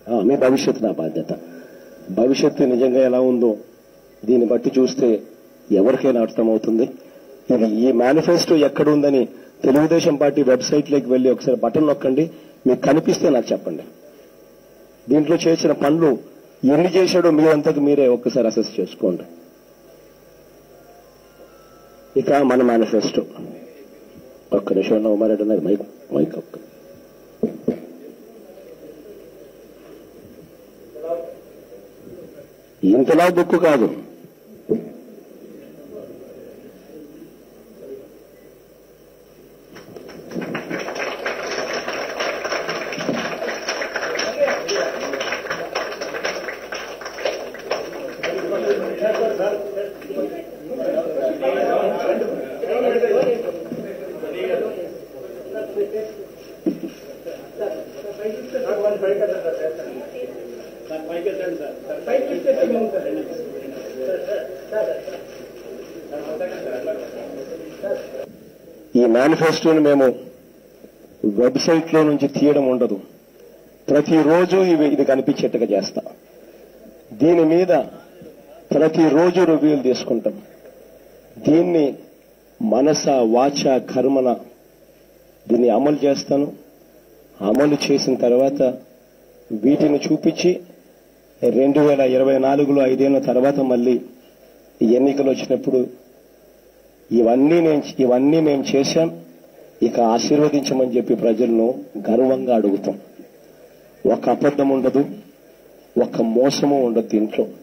ఆ, మీ భవిష్యత్తు నా బాధ్యత భవిష్యత్తు నిజంగా ఎలా ఉందో దీన్ని బట్టి చూస్తే ఎవరికైనా అర్థమవుతుంది ఇది ఈ మేనిఫెస్టో ఎక్కడ ఉందని తెలుగుదేశం పార్టీ వెబ్సైట్లోకి వెళ్ళి ఒకసారి బటన్ నొక్కండి మీకు కనిపిస్తే నాకు చెప్పండి దీంట్లో చేసిన పనులు ఎన్ని చేశాడో మీరంతకు మీరే ఒక్కసారి అసెస్ చేసుకోండి ఇక మన మేనిఫెస్టో ఒక్క నిమిషం ఉమారెడ్డి ఉన్నది మైక్ మైక్ ఒక్క ఇంతలా బుక్ కాదు ఈ మేనిఫెస్టోని మేము వెబ్సైట్ లో నుంచి తీయడం ఉండదు ప్రతిరోజు ఇవి ఇది కనిపించేట్టుగా చేస్తా దీని మీద ప్రతిరోజు రివ్యూలు తీసుకుంటాం దీన్ని మనస వాచ కర్మన దీన్ని అమలు చేస్తాను అమలు చేసిన తర్వాత వీటిని చూపించి రెండు వేల ఇరవై నాలుగులో ఐదేళ్ల తర్వాత మళ్ళీ ఈ ఎన్నికలు వచ్చినప్పుడు ఇవన్నీ నేను ఇవన్నీ మేము చేశాం ఇక ఆశీర్వదించమని చెప్పి ప్రజలను గర్వంగా అడుగుతాం ఒక అబద్ధం ఉండదు ఒక మోసము ఉండదు దీంట్లో